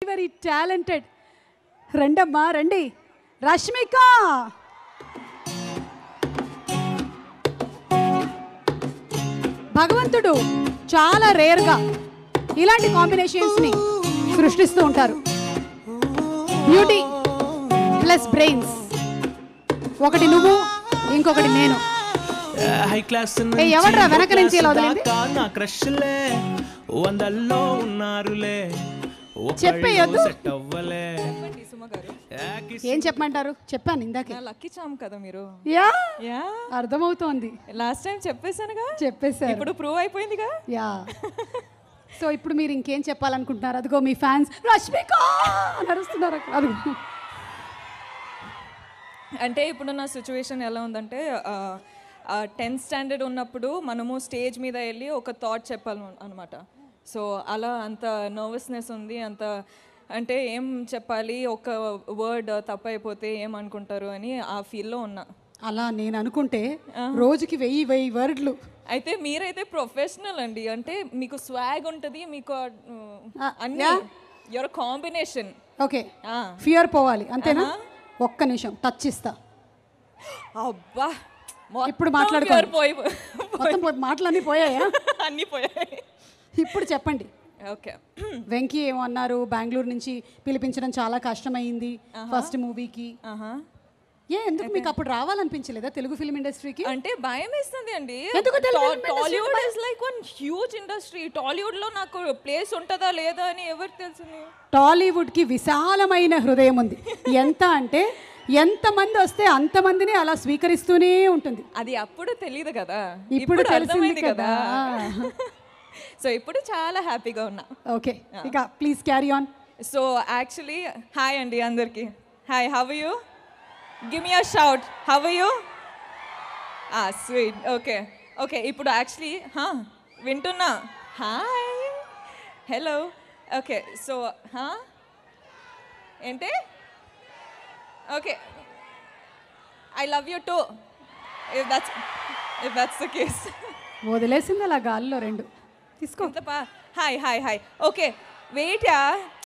Very talented రండమ్మా రండి రష్మిక భగవంతుడు చాలా రేర్గా ఇలాంటి కాంబినేషన్స్ని సృష్టిస్తూ ఉంటారు బ్యూటీ ప్లస్ బ్రెయిన్స్ ఒకటి నువ్వు ఇంకొకటి నేను హై క్లాస్ ఏ, ఎవడ్రా వెనక నుంచి ఇలా వదిలింది? నా క్రష్లే వందల్లో ఉన్నారులే చెప్పేయొద్దు. సెట్ అవ్వలే సుమ గారు ఏ కిస్ ఏం చెప్పమంటారు చెప్పాను ఇందాకే నా లక్కీ చామ్ కదా మీరు యా యా అర్థమవుతోంది లాస్ట్ టైం చెప్పేశానుగా చెప్పేశారు ఇప్పుడు ప్రూవ్ అయిపోయిందిగా యా సో ఇప్పుడు మీరు ఇంకేం చెప్పాలనుకుంటున్నారు అదిగో మీ ఫ్యాన్స్ రష్మిక అని అరుస్తున్నారు అక్కడ అదిగో అంటే ఇప్పుడు నా సిచ్యువేషన్ ఎలా ఉందంటే టెన్త్ స్టాండర్డ్ ఉన్నప్పుడు మనము స్టేజ్ మీద వెళ్ళి ఒక థాట్ చెప్పాలి అనమాట సో అలా అంత నర్వస్నెస్ ఉంది అంత అంటే ఏం చెప్పాలి ఒక వర్డ్ తప్పైపోతే ఏమనుకుంటారు అని ఆ ఫీల్లో ఉన్నా అలా నేను అనుకుంటే రోజుకి వెయ్యి వెయ్యి వర్డ్లు అయితే మీరైతే ప్రొఫెషనల్ అండి అంటే మీకు స్వాగ్ ఉంటుంది మీకు ఆ, ఆ, అన్ని yeah. Your combination okay fear పోవాలి అంతేనా ఒక్క నిమిషం టచ్ ఇస్తా అబ్బా ఇప్పుడు మొత్తం మాట్లాడుకోండి. fear పోయి మొత్తం పో- మాటలన్నీ పోయాయా అన్నీ పోయాయి ఇప్పుడు చెప్పండి ఓకే వెంకీ ఏమన్నారు బెంగళూరు నుంచి పిలిపించడం చాలా కష్టమైంది ఫస్ట్ మూవీకి ఆహా ఏ ఎందుకు మీకు అప్పుడు రావాలనిపించలేదా తెలుగు ఫిల్మ్ ఇండస్ట్రీకి అంటే భయం వేస్తుంది అండి ఎందుకు Telugu film industry Tollywood is like one huge industry Tollywood లో నాకు ప్లేస్ ఉంటుందా లేదా అని ఎవరికి తెలిసింది టాలీవుడ్కి విశాలమైన హృదయం ఉంది ఎంత అంటే ఎంతమంది వస్తే అంతమందిని అలా స్వీకరిస్తూనే ఉంటుంది అది అప్పుడు తెలియదు కదా ఇప్పుడు తెలిసింది అర్థమైంది కదా సో ఇప్పుడు చాలా హ్యాపీగా ఉన్నా ఓకే ఇక please carry on so actually hi అండి అందరికి hi have you give me a shout have you a sweet okay okay ఇప్పుడు యాక్చువల్లీ వింటున్నా హాయ్ హలో ఓకే సో ఏంటి okay I love you too if that's if that's the case వదిలేసింది అలా గాలిలో రెండు తీసుకో ఎంత పా hi hi hi okay wait yeah